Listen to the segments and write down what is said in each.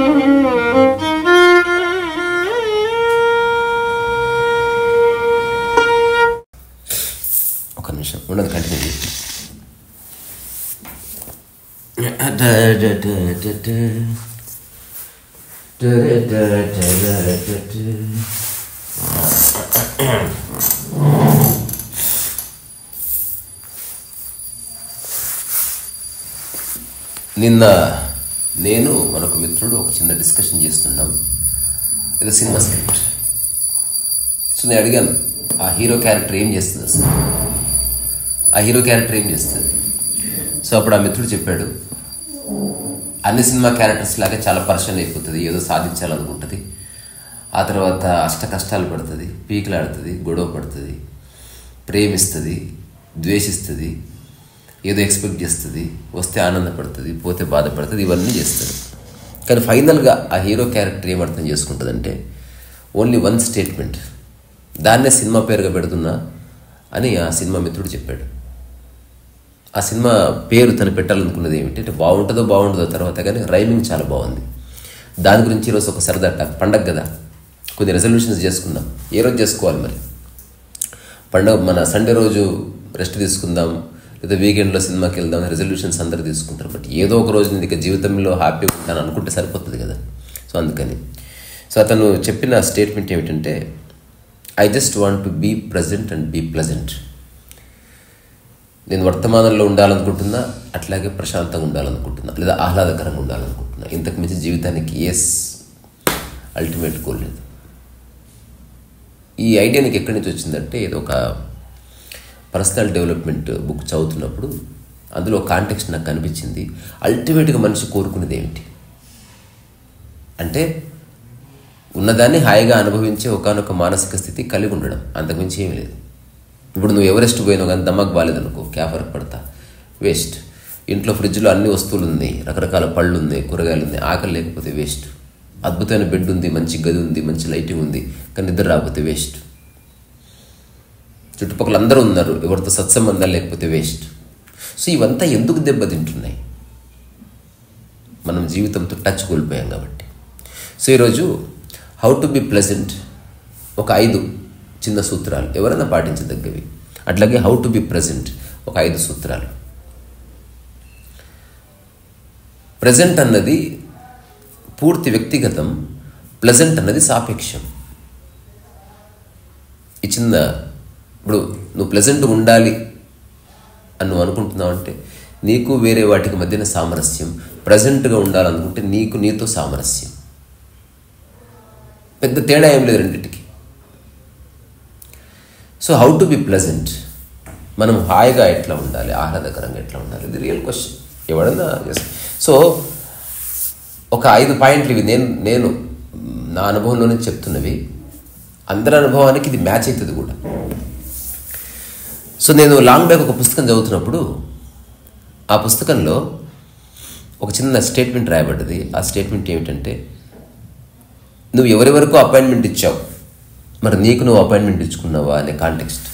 ఒక నిమిషం ఉండదు కంటిన్యూ నిన్న నేను మనకు మిత్రుడు ఒక చిన్న డిస్కషన్ చేస్తున్నాం ఇది సినిమా స్క్రిప్ట్ సో నేను అడిగాను ఆ హీరో క్యారెక్టర్ ఏం చేస్తుంది అసలు ఆ హీరో క్యారెక్టర్ ఏం చేస్తుంది సో అప్పుడు ఆ మిత్రుడు చెప్పాడు అన్ని సినిమా క్యారెక్టర్స్ లాగా చాలా పర్షన్ అయిపోతుంది ఏదో సాధించాలనుకుంటుంది ఆ తర్వాత అష్ట కష్టాలు పడుతుంది పీకులాడుతుంది గొడవ పడుతుంది ప్రేమిస్తుంది ద్వేషిస్తుంది ఏదో ఎక్స్పెక్ట్ చేస్తుంది వస్తే ఆనందపడుతుంది పోతే బాధపడుతుంది ఇవన్నీ చేస్తుంది కానీ ఫైనల్గా ఆ హీరో క్యారెక్టర్ ఏం అర్థం చేసుకుంటుందంటే ఓన్లీ వన్ స్టేట్మెంట్ దాన్నే సినిమా పేరుగా పెడుతున్నా అని ఆ సినిమా మిత్రుడు చెప్పాడు ఆ సినిమా పేరు తను పెట్టాలనుకున్నది ఏమిటి అంటే బాగుంటుందో బాగుంటుందో తర్వాత కానీ రైమింగ్ చాలా బాగుంది దాని గురించి ఈరోజు ఒక సరదా టాక్ పండగ కదా కొన్ని రెజల్యూషన్స్ చేసుకుందాం ఏ రోజు చేసుకోవాలి మరి పండగ మన సండే రోజు రెస్ట్ తీసుకుందాం లేదా వీకెండ్లో సినిమాకి వెళ్దాం రెజల్యూషన్స్ అందరూ తీసుకుంటారు బట్ ఏదో ఒక రోజు నేను ఇక జీవితంలో హ్యాపీగా ఉంటాను అనుకుంటే సరిపోతుంది కదా సో అందుకని సో అతను చెప్పిన స్టేట్మెంట్ ఏమిటంటే I just want to be present and be pleasant నేను వర్తమానంలో ఉండాలనుకుంటున్నా అట్లాగే ప్రశాంతంగా ఉండాలనుకుంటున్నా లేదా ఆహ్లాదకరంగా ఉండాలనుకుంటున్నా ఇంతకు మించి జీవితానికి ఎస్ అల్టిమేట్ గోల్ లేదు ఈ ఐడియా నీకు ఎక్కడి నుంచి వచ్చిందంటే ఏదో ఒక పర్సనల్ డెవలప్మెంట్ బుక్ చదువుతున్నప్పుడు అందులో కాంటెక్స్ట్ నాకు కనిపించింది అల్టిమేట్గా మనిషి కోరుకునేది ఏమిటి అంటే ఉన్నదాన్ని హాయిగా అనుభవించే ఒకనొక మానసిక స్థితి కలిగి ఉండడం అంతకుమించి ఏమీ లేదు ఇప్పుడు నువ్వు ఎవరెస్ట్ పోయినావు కానీ దమ్మకు బాగాలేదనుకో క్యా ఫరక్ పడతా వేస్ట్ ఇంట్లో ఫ్రిడ్జ్లో అన్ని వస్తువులు ఉన్నాయి రకరకాల పళ్ళు ఉన్నాయి కూరగాయలు ఉన్నాయి ఆకలి లేకపోతే వేస్ట్ అద్భుతమైన బెడ్ ఉంది మంచి గది ఉంది మంచి లైటింగ్ ఉంది కానీ నిద్ర రాకపోతే వేస్ట్ చుట్టుపక్కల అందరూ ఉన్నారు ఎవరితో సత్సంబంధాలు లేకపోతే వేస్ట్ సో ఇవంతా ఎందుకు దెబ్బతింటున్నాయి మనం జీవితంతో టచ్ కోల్పోయాం కాబట్టి సో ఈరోజు హౌ టు బి ప్లెజెంట్ ఒక ఐదు చిన్న సూత్రాలు ఎవరైనా పాటించదగ్గవి అట్లాగే హౌ టు బి ప్రజెంట్ ఒక ఐదు సూత్రాలు ప్రజెంట్ అన్నది పూర్తి వ్యక్తిగతం ప్లెజెంట్ అన్నది సాపేక్షం ఈ చిన్న ఇప్పుడు నువ్వు ప్లెజెంట్ ఉండాలి అని నువ్వు అనుకుంటున్నావు అంటే నీకు వేరే వాటికి మధ్యన సామరస్యం ప్రజెంట్గా ఉండాలనుకుంటే నీకు నీతో సామరస్యం పెద్ద తేడా ఏం లేదు రెండింటికి so how to be pleasant మనం హాయిగా ఎట్లా ఉండాలి ఆహ్లాదకరంగా ఎట్లా ఉండాలి ఇది రియల్ క్వశ్చన్ ఎవడన్నా సో ఒక ఐదు పాయింట్లు ఇవి నేను నేను నా అనుభవంలోనే చెప్తున్నవి అందరి అనుభవానికి ఇది మ్యాచ్ అవుతుంది కూడా సో నేను లాంగ్ బ్యాక్ ఒక పుస్తకం చదువుతున్నప్పుడు ఆ పుస్తకంలో ఒక చిన్న స్టేట్మెంట్ రాయబడ్డది ఆ స్టేట్మెంట్ ఏమిటంటే నువ్వు ఎవరెవరికో అపాయింట్మెంట్ ఇచ్చావు మరి నీకు నువ్వు అపాయింట్మెంట్ ఇచ్చుకున్నావా అనే కాంటెక్స్ట్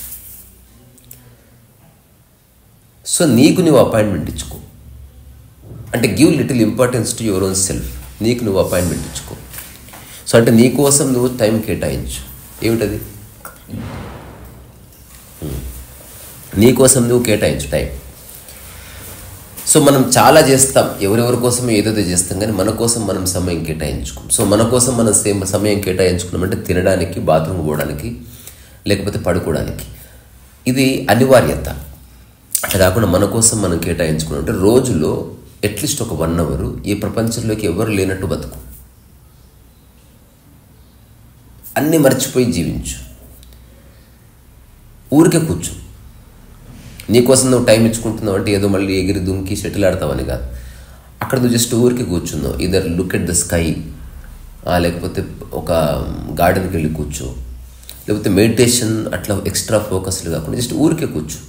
సో నీకు నువ్వు అపాయింట్మెంట్ ఇచ్చుకో అంటే give little importance to your own self నీకు నువ్వు అపాయింట్మెంట్ ఇచ్చుకో సో అంటే నీ కోసం నువ్వు టైం కేటాయించు ఏమిటది నీ కోసం నువ్వు కేటాయించు టైం సో మనం చాలా చేస్తాం ఎవరెవరి కోసమో ఏదేదో చేస్తాం కానీ మన కోసం మనం సమయం కేటాయించుకోం సో మన కోసం మనం సేమ్ సమయం కేటాయించుకున్నామంటే తినడానికి బాత్రూమ్ పోవడానికి లేకపోతే పడుకోవడానికి ఇది అనివార్యత అట్లా కాకుండా మన కోసం మనం కేటాయించుకున్నాం అంటే రోజులో అట్లీస్ట్ ఒక వన్ అవర్ ఈ ప్రపంచంలోకి ఎవరు లేనట్టు బతుకు అన్నీ మర్చిపోయి జీవించు ఊరికే కూర్చో నీకోసం నువ్వు టైం ఇచ్చుకుంటున్నావు అంటే ఏదో మళ్ళీ ఎగిరి దుంకి షటిల్ ఆడతావని కాదు అక్కడ నువ్వు జస్ట్ ఊరికి కూర్చున్నావు either look at the sky లేకపోతే ఒక గార్డెన్కి వెళ్ళి కూర్చో లేకపోతే మెడిటేషన్ అట్లా ఎక్స్ట్రా ఫోకస్లు కాకుండా జస్ట్ ఊరికే కూర్చో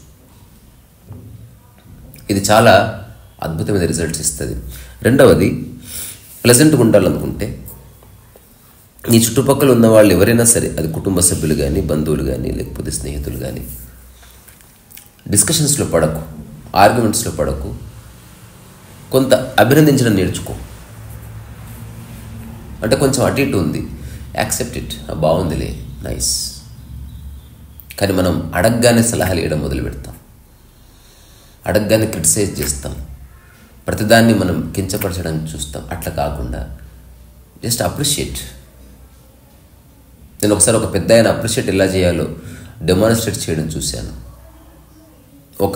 ఇది చాలా అద్భుతమైన రిజల్ట్స్ ఇస్తుంది రెండవది ప్లెజెంట్గా ఉండాలనుకుంటే నీ చుట్టుపక్కల ఉన్న వాళ్ళు ఎవరైనా సరే అది కుటుంబ సభ్యులు కానీ బంధువులు కానీ లేకపోతే స్నేహితులు కానీ డిస్కషన్స్లో పడకు ఆర్గ్యుమెంట్స్లో పడకు కొంత అభినందించడం నేర్చుకో అంటే కొంచెం అటు ఇటు ఉంది యాక్సెప్ట్ ఇట్ బాగుందిలే నైస్ కానీ మనం అడగగానే సలహాలు ఇవ్వడం మొదలు పెడతాం అడగగానే క్రిటిసైజ్ చేస్తాం ప్రతిదాన్ని మనం కించపరచడానికి చూస్తాం అట్లా కాకుండా జస్ట్ అప్రిషియేట్ నేను ఒకసారి ఒక పెద్ద ఆయన అప్రిషియేట్ ఎలా చేయాలో డెమాన్స్ట్రేట్ చేయడం చూశాను ఒక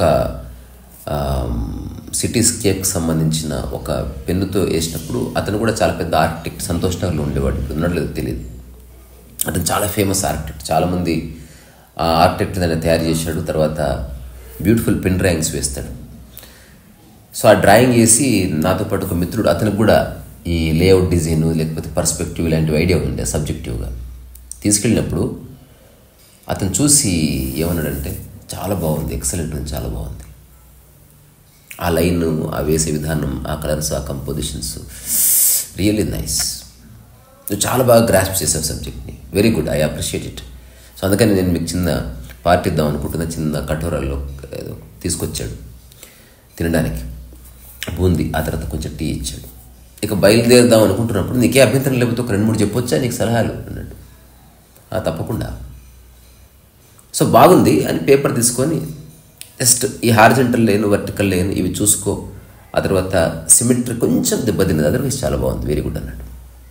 సిటీ స్కేప్కి సంబంధించిన ఒక పెన్నుతో వేసినప్పుడు అతను కూడా చాలా పెద్ద ఆర్కిటెక్ట్ సంతోష్ నగర్లో ఉండేవాడు ఇప్పుడు ఉన్నట్లేదు తెలియదు అతను చాలా ఫేమస్ ఆర్కిటెక్ట్ చాలామంది ఆ ఆర్కిటెక్ట్ దాన్ని తయారు చేశాడు తర్వాత బ్యూటిఫుల్ పెన్ డ్రాయింగ్స్ వేస్తాడు సో ఆ డ్రాయింగ్ వేసి నాతో పాటు ఒక మిత్రుడు అతనికి కూడా ఈ లేఅవుట్ డిజైన్ లేకపోతే పర్స్పెక్టివ్ ఇలాంటివి ఐడియా ఉండే సబ్జెక్టివ్గా తీసుకెళ్ళినప్పుడు అతను చూసి ఏమన్నాడంటే చాలా బాగుంది ఎక్సలెంట్ ఉంది చాలా బాగుంది ఆ లైన్ ఆ వేసే విధానం ఆ కలర్స్ ఆ కంపోజిషన్స్ రియల్లీ నైస్ నువ్వు చాలా బాగా గ్రాస్ప్ చేసావు సబ్జెక్ట్ని very good I appreciate it so అందుకని నేను మీకు చిన్న పార్టీ ఇద్దాం అనుకుంటున్న చిన్న కటోరాల్లో ఏదో తీసుకొచ్చాడు తినడానికి బూంది ఆ తర్వాత కొంచెం టీ ఇచ్చాడు ఇక బయలుదేరుదాం అనుకుంటున్నప్పుడు నీకే అభ్యంతరం లేకపోతే ఒక రెండు మూడు చెప్పొచ్చా నీకు సలహాలు అన్నాడు "ఆ, తప్పకుండా సో బాగుంది అని పేపర్ తీసుకొని జస్ట్ ఈ హార్జెంటల్ లేను వర్టికల్ లేను ఇవి చూసుకో ఆ తర్వాత సిమెట్రీ కొంచెం దెబ్బతిన్నది అదర్వైజ్ చాలా బాగుంది వెరీ గుడ్ అన్నాడు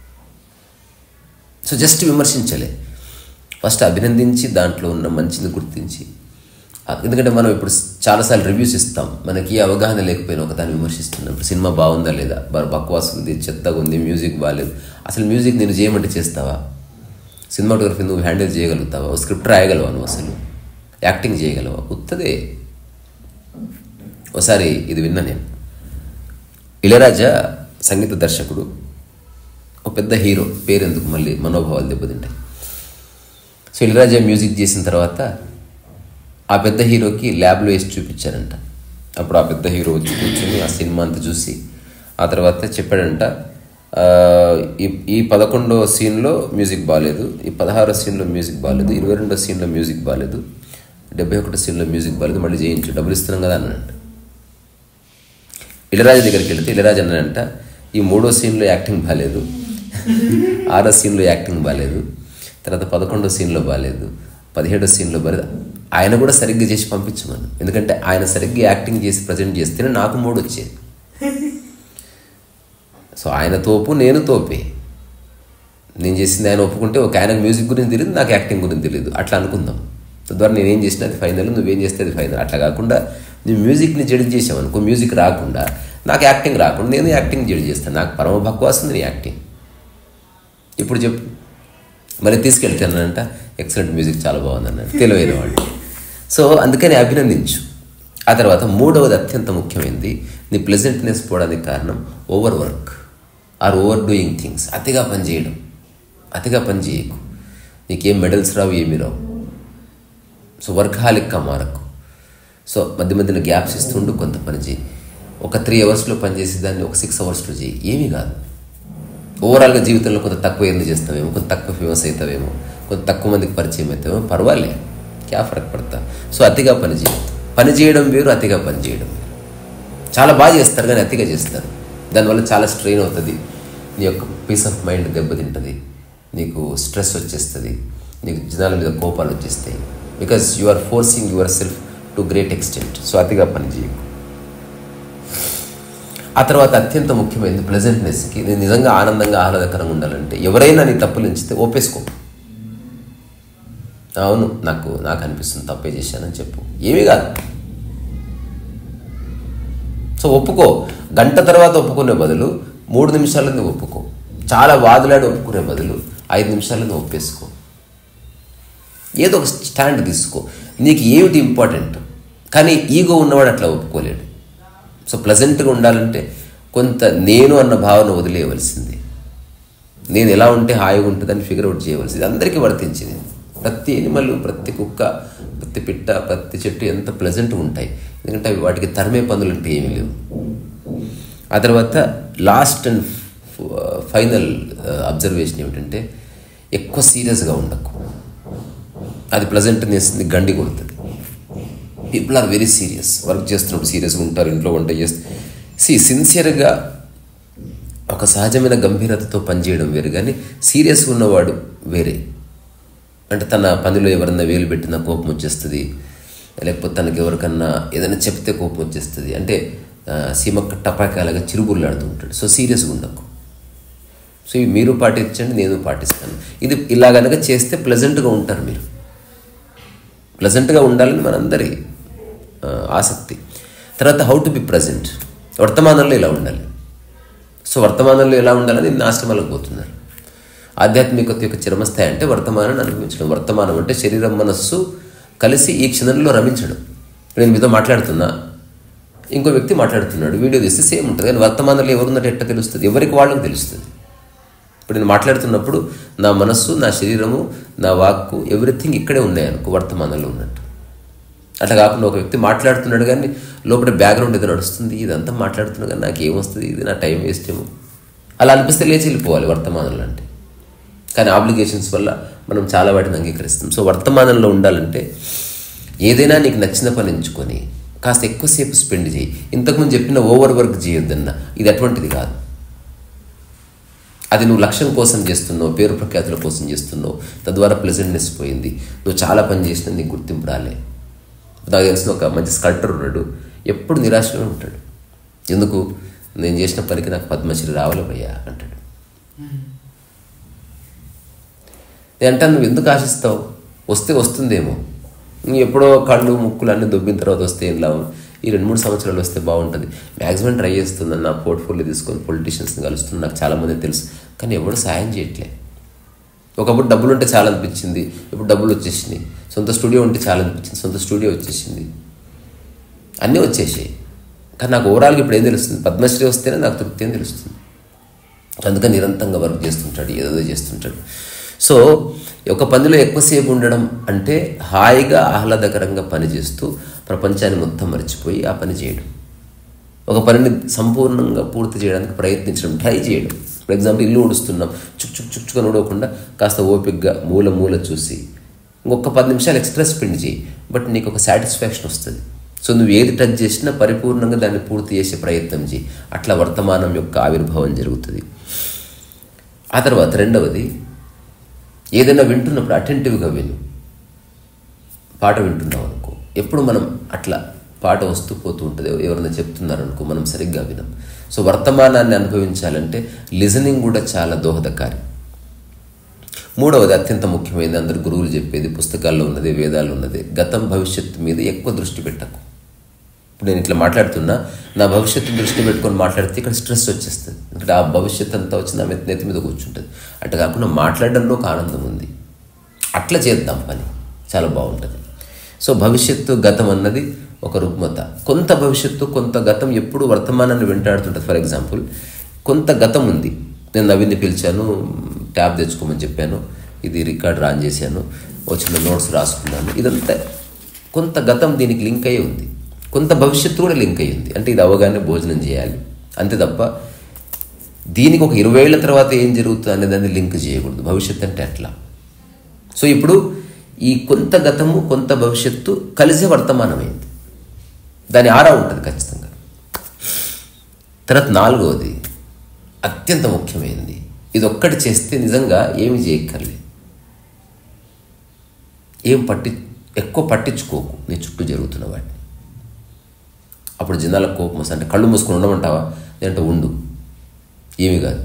సో జస్ట్ విమర్శించలే ఫస్ట్ అభినందించి దాంట్లో ఉన్న మంచిని గుర్తించి ఆ- ఎందుకంటే మనం ఇప్పుడు చాలాసార్లు రివ్యూస్ ఇస్తాం మనకి అవగాహన లేకపోయినా ఒక దాన్ని విమర్శిస్తున్నాం ఇప్పుడు సినిమా బాగుందా లేదా బాగా బక్వాస్ ఉంది చెత్తగా ఉంది మ్యూజిక్ బాగాలేదు అసలు మ్యూజిక్ నేను చేయమంటే చేస్తావా సినిమాటోగ్రఫీ నువ్వు హ్యాండిల్ చేయగలుగుతావా ఓ స్క్రిప్ట్ రాయగలవా నువ్వు అసలు యాక్టింగ్ చేయగలవా ఉత్తదే ఒకసారి ఇది విన్నా నేను ఇళరాజా సంగీత దర్శకుడు ఒక పెద్ద హీరో పేరెందుకు మళ్ళీ మనోభావాలు దెబ్బతింటాయి సో ఇళరాజా మ్యూజిక్ చేసిన తర్వాత ఆ పెద్ద హీరోకి ల్యాబ్లో వేసి చూపించారంట అప్పుడు ఆ పెద్ద హీరో వచ్చి కూర్చొని ఆ సినిమా అంతా చూసి ఆ తర్వాత చెప్పాడంట "ఆ, ఈ ఈ పదకొండో సీన్లో మ్యూజిక్ బాగాలేదు ఈ పదహారో సీన్లో మ్యూజిక్ బాగాలేదు ఇరవై రెండో సీన్లో మ్యూజిక్ బాగాలేదు డెబ్బై ఒకటో సీన్లో మ్యూజిక్ బాగాలేదు మళ్ళీ చేయించు డబ్బులు ఇస్తున్నాం కదా అన్నాడు ఇళరాజు దగ్గరికి వెళితే ఇళరాజు అన్నాడంట ఈ మూడో సీన్లో యాక్టింగ్ బాగాలేదు ఆరో సీన్లో యాక్టింగ్ బాగాలేదు తర్వాత పదకొండో సీన్లో బాగాలేదు పదిహేడో సీన్లో బాగాలేదు ఆయన కూడా సరిగ్గా చేసి పంపించమను ఎందుకంటే ఆయన సరిగ్గా యాక్టింగ్ చేసి ప్రజెంట్ చేస్తేనే నాకు మూడు వచ్చేది సో ఆయన తోపు నేను తోపే నేను చేసింది ఆయన ఒప్పుకుంటే ఒక ఆయనకు మ్యూజిక్ గురించి తెలియదు నాకు యాక్టింగ్ గురించి తెలియదు అట్లా అనుకుందాం తద్వారా నేనేం చేసినా అది ఫైనల్ నువ్వేం చేస్తే అది ఫైనల్ అట్లా కాకుండా నువ్వు మ్యూజిక్ని జడ్జ్ చేసావు అనుకో మ్యూజిక్ రాకుండా నాకు యాక్టింగ్ రాకుండా నేను యాక్టింగ్ జడ్జ్ చేస్తాను నాకు పరమ భక్వాస్తుంది నీ యాక్టింగ్ ఇప్పుడు చెప్పు మరి తీసుకెళ్తానంట ఎక్సలెంట్ మ్యూజిక్ చాలా బాగుంది అన్నాడు తెలివైన వాడు సో అందుకని అభినందించు ఆ తర్వాత మూడవది అత్యంత ముఖ్యమైనది నీ ప్లెజెంట్నెస్ పోవడానికి కారణం over work or over doing things అతిగా పని చేయడం అతిగా పని చేయకు నీకేం మెడల్స్ రావు ఏమీ రావు సో వర్క్ హాలిక్గా మారకు సో మధ్య మధ్యలో గ్యాప్స్ ఇస్తుండు కొంత పని చేయి ఒక త్రీ అవర్స్లో పని చేసి దాన్ని ఒక సిక్స్ అవర్స్లో చేయి ఏమీ కాదు ఓవరాల్గా జీవితంలో కొంత తక్కువ ఎర్న్ చేస్తావేమో కొంత తక్కువ ఫేమస్ అవుతావేమో కొంత తక్కువ మందికి పరిచయం అవుతావేమో పర్వాలే క్యా ఫరక్ పడతా సో అతిగా పని చేయొద్దు పని చేయడం వేరు అతిగా పని చేయడం వేరు చాలా బాగా చేస్తారు కానీ అతిగా చేస్తారు దానివల్ల చాలా స్ట్రెయిన్ అవుతుంది నీ యొక్క పీస్ ఆఫ్ మైండ్ దెబ్బతింటుంది నీకు స్ట్రెస్ వచ్చేస్తుంది నీకు జనాల మీద కోపాలు వచ్చేస్తాయి because you are forcing yourself to great extent so అతిగా పని చేయకు ఆ తర్వాత అత్యంత ముఖ్యమైనది ప్లెజెంట్నెస్కి నేను నిజంగా ఆనందంగా ఆహ్లాదకరంగా ఉండాలంటే ఎవరైనా నీ తప్పులు ఎంచితే ఓపేసుకో అవును నాకు నాకు అనిపిస్తుంది తప్పే చేశానని చెప్పు ఏమీ కాదు సో ఒప్పుకో గంట తర్వాత ఒప్పుకునే బదులు మూడు నిమిషాలు నువ్వు ఒప్పుకో చాలా వాదులాడి ఒప్పుకునే బదులు ఐదు నిమిషాలు నువ్వు ఒప్పేసుకో ఏదో ఒక స్టాండ్ తీసుకో నీకు ఏమిటి ఇంపార్టెంట్ కానీ ఈగో ఉన్నవాడు అట్లా ఒప్పుకోలేడు సో ప్లజెంట్గా ఉండాలంటే కొంత నేను అన్న భావన వదిలేయవలసింది నేను ఎలా ఉంటే హాయిగా ఉంటుందని ఫిగర్ అవుట్ చేయవలసింది అందరికీ వర్తించింది ప్రతి ఎనిమల్ ప్రతి కుక్క ప్రతి పిట్ట ప్రతి చెట్టు ఎంత ప్లెజెంట్గా ఉంటాయి ఎందుకంటే అవి వాటికి తరిమే పనులు అంటే ఏమీ లేవు ఆ తర్వాత లాస్ట్ అండ్ ఫైనల్ అబ్జర్వేషన్ ఏమిటంటే ఎక్కువ సీరియస్గా ఉండకు అది ప్లజెంట్నెస్ని గండి కొడుతుంది people are very serious work చేస్తున్నప్పుడు సీరియస్గా ఉంటారు ఇంట్లో వంట చేస్తే సి సిన్సియర్గా ఒక సహజమైన గంభీరతతో పనిచేయడం వేరు కానీ సీరియస్గా ఉన్నవాడు వేరే అంటే తన పనిలో ఎవరన్నా వేలు పెట్టినా కోపం వచ్చేస్తుంది లేకపోతే తనకి ఎవరికన్నా ఏదైనా చెప్తే కోపం వచ్చేస్తుంది అంటే ఆ, సీమక్క టపాకాయలాగా చిరుబుర్లాడుతూ ఉంటాడు సో సీరియస్గా ఉండకు సో ఇవి మీరు పాటించండి నేను పాటిస్తాను ఇది ఇలా కనుక చేస్తే ప్లెజెంట్గా ఉంటారు మీరు ప్లెజెంట్గా ఉండాలని మనందరి ఆ, ఆసక్తి తర్వాత హౌ టు బి ప్రజెంట్ వర్తమానంలో ఇలా ఉండాలి సో వర్తమానంలో ఎలా ఉండాలని నిన్న ఆశ్రమాలకు పోతున్నారు ఆధ్యాత్మికత యొక్క చిరమస్థాయి అంటే వర్తమానాన్ని అనుభవించడం వర్తమానం అంటే శరీరం మనస్సు కలిసి ఈ క్షణంలో రమించడం నేను మీతో మాట్లాడుతున్నా ఇంకో వ్యక్తి మాట్లాడుతున్నాడు వీడియో తీస్తే సేమ్ ఉంటుంది కానీ వర్తమానంలో ఎవరున్నట్టు ఎట్ట తెలుస్తుంది ఎవరికి వాళ్ళకి తెలుస్తుంది ఇప్పుడు నేను మాట్లాడుతున్నప్పుడు నా మనస్సు నా శరీరము నా వాక్కు ఎవ్రీథింగ్ ఇక్కడే ఉన్నాయి అనుకో వర్తమానంలో ఉన్నట్టు అట్లా కాకుండా ఒక వ్యక్తి మాట్లాడుతున్నాడు కానీ లోపల బ్యాక్గ్రౌండ్ ఏదో నడుస్తుంది ఇదంతా మాట్లాడుతున్నా కానీ నాకు ఏమొస్తుంది ఇది నా టైం వేస్ట్ ఏమో అలా అనిపిస్తే లేచి వెళ్ళిపోవాలి వర్తమానంలో అంటే కానీ ఆబ్లిగేషన్స్ వల్ల మనం చాలా వాటిని అంగీకరిస్తాం సో వర్తమానంలో ఉండాలంటే ఏదైనా నీకు నచ్చిన పని ఎంచుకొని కాస్త ఎక్కువసేపు స్పెండ్ చేయి ఇంతకుముందు చెప్పిన ఓవర్ వర్క్ చేయొద్దన్న ఇది అటువంటిది కాదు అది నువ్వు లక్ష్యం కోసం చేస్తున్నావు పేరు ప్రఖ్యాతుల కోసం చేస్తున్నావు తద్వారా ప్లెజెంట్నెస్ పోయింది నువ్వు చాలా పని చేసినా నీకు గుర్తింపు రాలే నాకు తెలిసిన ఒక మంచి స్కల్ప్టర్ ఉన్నాడు ఎప్పుడు నిరాశలో ఉంటాడు ఎందుకు నేను చేసిన పనికి నాకు పద్మశ్రీ రావాలి భయ్యా అంటాడు నేను అంటాను నువ్వు ఎందుకు ఆశిస్తావు వస్తే వస్తుందేమో నువ్వు ఎప్పుడో కళ్ళు ముక్కులు అన్నీ దొబ్బిన తర్వాత వస్తే ఏం లాభం ఈ రెండు మూడు సంవత్సరాలు వస్తే బాగుంటుంది మ్యాక్సిమం ట్రై చేస్తున్నాను నా పోర్ట్ఫోలియో తీసుకొని పొలిటీషియన్స్ని కలుస్తుంది నాకు చాలామంది తెలుసు కానీ ఎవడు సాయం చేయట్లే ఒకప్పుడు డబ్బులు ఉంటే చాలా అనిపించింది ఇప్పుడు డబ్బులు వచ్చేసినాయి సొంత స్టూడియో ఉంటే చాలా అనిపించింది సొంత స్టూడియో వచ్చేసింది అన్నీ వచ్చేసాయి కానీ నాకు ఓవరాల్గా ఇప్పుడు ఏం తెలుస్తుంది పద్మశ్రీ వస్తేనే నాకు తృప్తి అని తెలుస్తుంది అందుకని నిరంతరంగా వర్క్ చేస్తుంటాడు ఏదో చేస్తుంటాడు సో ఒక పనిలో ఎక్కువసేపు ఉండడం అంటే హాయిగా ఆహ్లాదకరంగా పనిచేస్తూ ప్రపంచాన్ని మొత్తం మర్చిపోయి ఆ పని చేయడం ఒక పనిని సంపూర్ణంగా పూర్తి చేయడానికి ప్రయత్నించడం ట్రై చేయడం ఫర్ ఎగ్జాంపుల్ ఇల్లు ఊడుస్తున్నాం చుక్ చుక్ చుక్ చుక్కని ఊడవకుండా కాస్త ఓపికగా మూల మూల చూసి ఇంకొక పది నిమిషాలు ఎక్స్ట్రా స్పెండ్ చేయి బట్ నీకు ఒక సాటిస్ఫాక్షన్ వస్తుంది సో నువ్వు ఏది టచ్ చేసినా పరిపూర్ణంగా దాన్ని పూర్తి చేసే ప్రయత్నం చేయి అట్లా వర్తమానం యొక్క ఆవిర్భావం జరుగుతుంది ఆ తర్వాత రెండవది ఏదైనా వింటున్నప్పుడు అటెంటివ్గా విను పాట వింటున్నాం అనుకో ఎప్పుడు మనం అట్లా పాట వస్తూ పోతూ ఉంటుంది ఎవరైనా చెప్తున్నారు అనుకో మనం సరిగ్గా వినం సో వర్తమానాన్ని అనుభవించాలంటే లిజనింగ్ కూడా చాలా దోహదకారి మూడవది అత్యంత ముఖ్యమైనది అందరు గురువులు చెప్పేది పుస్తకాల్లో ఉన్నది వేదాల్లో ఉన్నది గతం భవిష్యత్తు మీద ఎక్కువ దృష్టి పెట్టకు ఇప్పుడు నేను ఇట్లా మాట్లాడుతున్నా నా భవిష్యత్తు దృష్టి పెట్టుకొని మాట్లాడితే ఇక్కడ స్ట్రెస్ వచ్చేస్తుంది ఎందుకంటే ఆ భవిష్యత్తు అంతా వచ్చి నా మీద నెత్తి మీద కూర్చుంటుంది అట్లా కాకుండా మాట్లాడడంలో ఒక ఆనందం ఉంది అట్లా చేద్దాం పని చాలా బాగుంటుంది సో భవిష్యత్తు గతం అన్నది ఒక రుగ్మత కొంత భవిష్యత్తు కొంత గతం ఎప్పుడు వర్తమానాన్ని వెంటాడుతుంటుంది ఫర్ ఎగ్జాంపుల్ కొంత గతం ఉంది నేను నవీన్ని పిలిచాను ట్యాబ్ తెచ్చుకోమని చెప్పాను ఇది రికార్డ్ రాన్ చేశాను వచ్చిన నోట్స్ రాసుకున్నాను ఇదంతా కొంత గతం దీనికి లింక్ అయ్యి ఉంది కొంత భవిష్యత్తు కూడా లింక్ అయ్యి ఉంది అంటే ఇది అవగానే భోజనం చేయాలి అంతే తప్ప దీనికి ఒక ఇరవై ఏళ్ళ తర్వాత ఏం జరుగుతుంది అనే దాన్ని లింక్ చేయకూడదు భవిష్యత్తు అంటే అట్లా సో ఇప్పుడు ఈ కొంత గతము కొంత భవిష్యత్తు కలిసే వర్తమానమైంది దాని ఆరా ఉంటుంది ఖచ్చితంగా తర్వాత నాలుగవది అత్యంత ముఖ్యమైనది ఇది ఒక్కటి చేస్తే నిజంగా ఏమి చేయక్కర్లేదు ఏం పట్టి ఎక్కువ పట్టించుకోకు నీ చుట్టూ జరుగుతున్న వాటిని అప్పుడు జనాలకు కోపం వస్తుంది అంటే కళ్ళు మూసుకొని ఉండమంటావా లేదంటే ఉండు ఏమి కాదు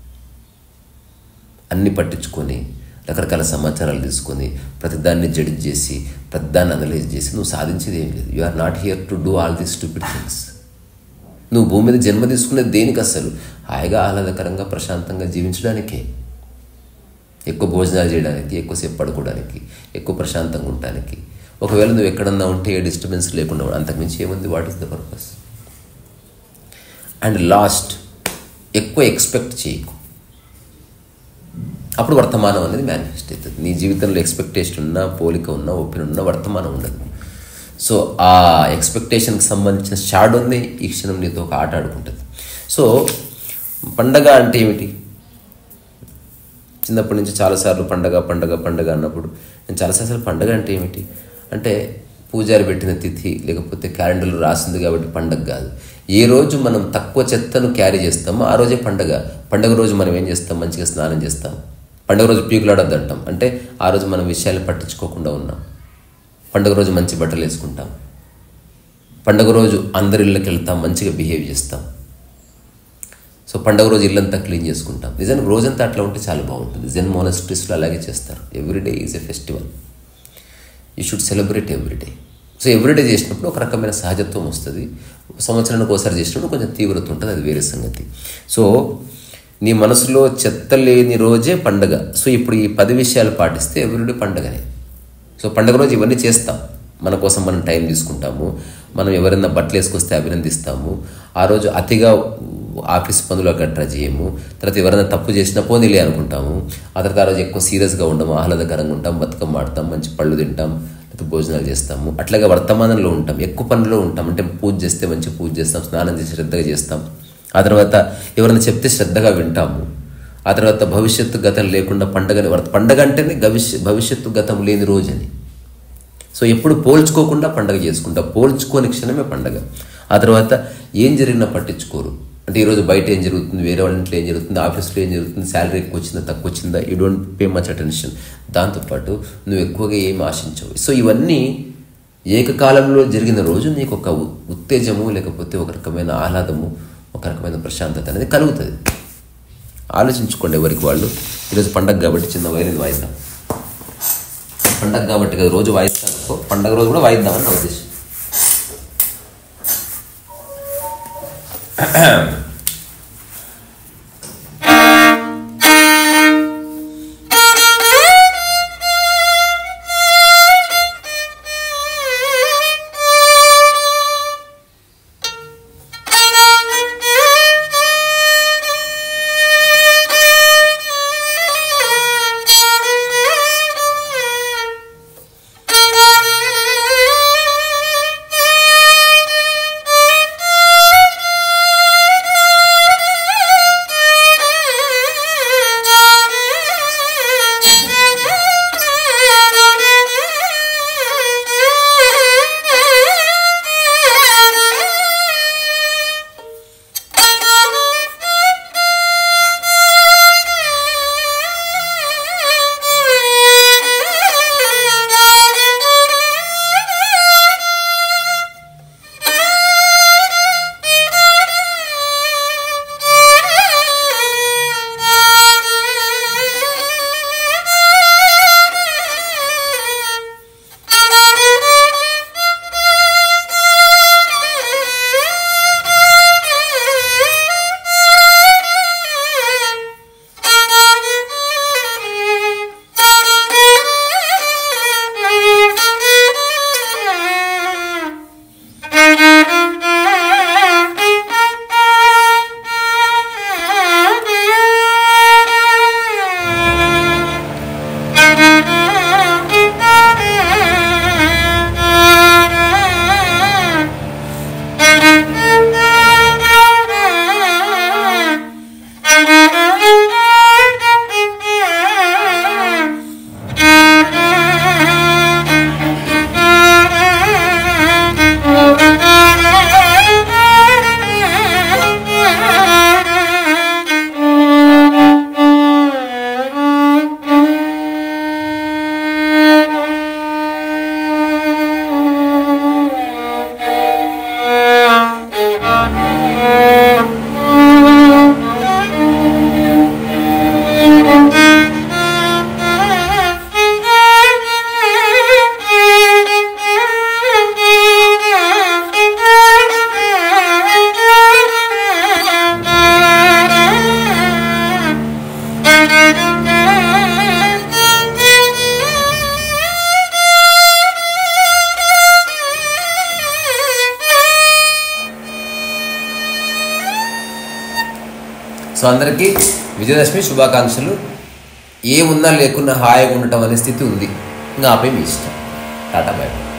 అన్ని పట్టించుకొని రకరకాల సమాచారాలు తీసుకొని ప్రతిదాన్ని జడ్జ్ చేసి ప్రతిదాన్ని అనలైజ్ చేసి నువ్వు సాధించేది ఏం లేదు you are not here to do all the stupid things నువ్వు భూమి మీద జన్మ తీసుకునేది దేనికి అసలు హాయిగా ఆహ్లాదకరంగా ప్రశాంతంగా జీవించడానికే ఎక్కువ భోజనాలు చేయడానికి ఎక్కువసేపు పడుకోవడానికి ఎక్కువ ప్రశాంతంగా ఉండడానికి ఒకవేళ నువ్వు ఎక్కడన్నా ఉంటే ఏ డిస్టర్బెన్స్ లేకుండా ఉండు. అంతకుమించి ఏముంది what is the purpose and last ఎక్కువ ఎక్స్పెక్ట్ చేయకు అప్పుడు వర్తమానం అనేది మేనిఫెస్ట్ అవుతుంది నీ జీవితంలో ఎక్స్పెక్టేషన్ ఉన్నా పోలిక ఉన్నా ఒపీనియన్ ఉన్నా వర్తమానం ఉండదు సో ఆ ఎక్స్పెక్టేషన్కి సంబంధించిన షాడోని ఈ క్షణం నీతో ఒక ఆట ఆడుకుంటుంది సో పండగ అంటే ఏమిటి చిన్నప్పటి నుంచి చాలాసార్లు పండగ పండగ పండగ అన్నప్పుడు నేను చాలాసార్లు పండగ అంటే ఏమిటి అంటే పూజారి పెట్టిన తిథి లేకపోతే క్యాలెండర్లో రాసింది కాబట్టి పండగ కాదు ఏ రోజు మనం తక్కువ చెత్తను క్యారీ చేస్తామో ఆ రోజే పండగ పండగ రోజు మనం ఏం చేస్తాం మంచిగా స్నానం చేస్తాం పండగ రోజు పీకులాడొద్దు అంటాం అంటే ఆ రోజు మనం విషయాలు పట్టించుకోకుండా ఉన్నాం పండగ రోజు మంచి బట్టలు వేసుకుంటాం పండగ రోజు అందరి ఇళ్ళకి వెళ్తాం మంచిగా బిహేవ్ చేస్తాం సో పండగ రోజు ఇల్లంతా క్లీన్ చేసుకుంటాం నిజానికి రోజంతా అట్లా ఉంటే చాలా బాగుంటుంది జెన్ మోనస్ట్రీస్లో అలాగే చేస్తారు everyday is a festival you should celebrate everyday so everyday చేసినప్పుడు ఒక రకమైన సహజత్వం వస్తుంది సంవత్సరానికి ఒకసారి చేసినప్పుడు కొంచెం తీవ్రత ఉంటుంది అది వేరే సంగతి సో నీ మనసులో చెత్త లేని రోజే పండగ సో ఇప్పుడు ఈ పది విషయాలు పాటిస్తే ఎవ్రీడే పండగనే సో పండగ రోజు ఇవన్నీ చేస్తాం మన కోసం మనం టైం తీసుకుంటాము మనం ఎవరైనా బట్టలు వేసుకొస్తే అభినందిస్తాము ఆ రోజు అతిగా ఆఫీస్ పనులు గట్రా చేయము తర్వాత ఎవరైనా తప్పు చేసినా పోనీలే అనుకుంటాము ఆ తర్వాత ఆ రోజు ఎక్కువ సీరియస్గా ఉండము ఆహ్లాదకరంగా ఉంటాం బతుకమ్మ ఆడతాం మంచి పళ్ళు తింటాం లేకపోతే భోజనాలు చేస్తాము అట్లాగే వర్తమానంలో ఉంటాం ఎక్కువ పనుల్లో ఉంటాం అంటే పూజ చేస్తే మంచి పూజ చేస్తాం స్నానం చేసి శ్రద్ధగా చేస్తాం ఆ తర్వాత ఎవరైనా చెప్తే శ్రద్ధగా వింటాము ఆ తర్వాత భవిష్యత్తు గతం లేకుండా పండగని వర్త పండగ అంటేనే భవిష్య భవిష్యత్తు గతం లేని రోజని సో ఎప్పుడు పోల్చుకోకుండా పండగ చేసుకుంటాం పోల్చుకోని క్షణమే పండగ ఆ తర్వాత ఏం జరిగినా పట్టించుకోరు అంటే ఈరోజు బయట ఏం జరుగుతుంది వేరే వాళ్ళ ఇంట్లో ఏం జరుగుతుంది ఆఫీస్లో ఏం జరుగుతుంది శాలరీ ఎక్కువ వచ్చిందా తక్కువ వచ్చిందా you don't pay much attention దాంతోపాటు నువ్వు ఎక్కువగా ఏం ఆశించవు సో ఇవన్నీ ఏకకాలంలో జరిగిన రోజు నీకు ఒక ఉ- ఉత్తేజము లేకపోతే ఒక రకమైన ఆహ్లాదము ఒక రకమైన ప్రశాంతత అనేది కలుగుతుంది ఆలోచించుకోండి ఎవరికి వాళ్ళు ఈరోజు పండగ కాబట్టి చిన్న వైరల్ వాయిద్దాం పండగ కాబట్టి కదా రోజు వాయిస్తాను అనుకో, పండగ రోజు కూడా వాయిద్దామని నా ఉద్దేశం సో అందరికీ విజయదశమి శుభాకాంక్షలు ఏమున్నా లేకున్నా హాయిగా ఉండటం అనే స్థితి ఉంది ఇంకా ఆపై మీ ఇష్టం టాటా బై బై